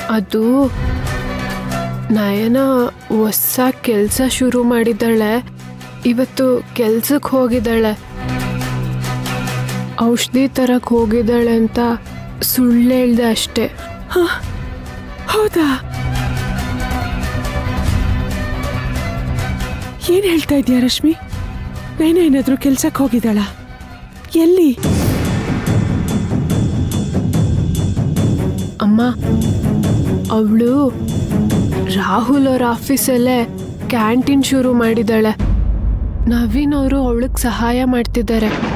ಅದು ನಯನ ಹೊಸ ಕೆಲಸ ಶುರು ಮಾಡಿದ್ದಾಳೆ ಇವತ್ತು ಕೆಲ್ಸಕ್ಕೆ ಹೋಗಿದ್ದಾಳೆ ಔಷಧಿ ತರಕ್ಕೆ ಹೋಗಿದ್ದಾಳೆ ಅಂತ ಸುಳ್ಳು ಹೇಳ್ದೆ ಅಷ್ಟೇ ಹೌದಾ ಏನ್ ಹೇಳ್ತಾ ಇದೀಯ ರಶ್ಮಿ ನೈನ ಏನಾದ್ರೂ ಕೆಲ್ಸಕ್ಕೆ ಹೋಗಿದ್ದಾಳ ಎಲ್ಲಿ ಅಮ್ಮ ಅವಳು ರಾಹುಲ್ ಅವ್ರ ಆಫೀಸಲ್ಲೇ ಕ್ಯಾಂಟೀನ್ ಶುರು ಮಾಡಿದ್ದಾಳೆ ನವೀನ್ ಅವರು ಅವಳಿಗೆ ಸಹಾಯ ಮಾಡ್ತಿದ್ದಾರೆ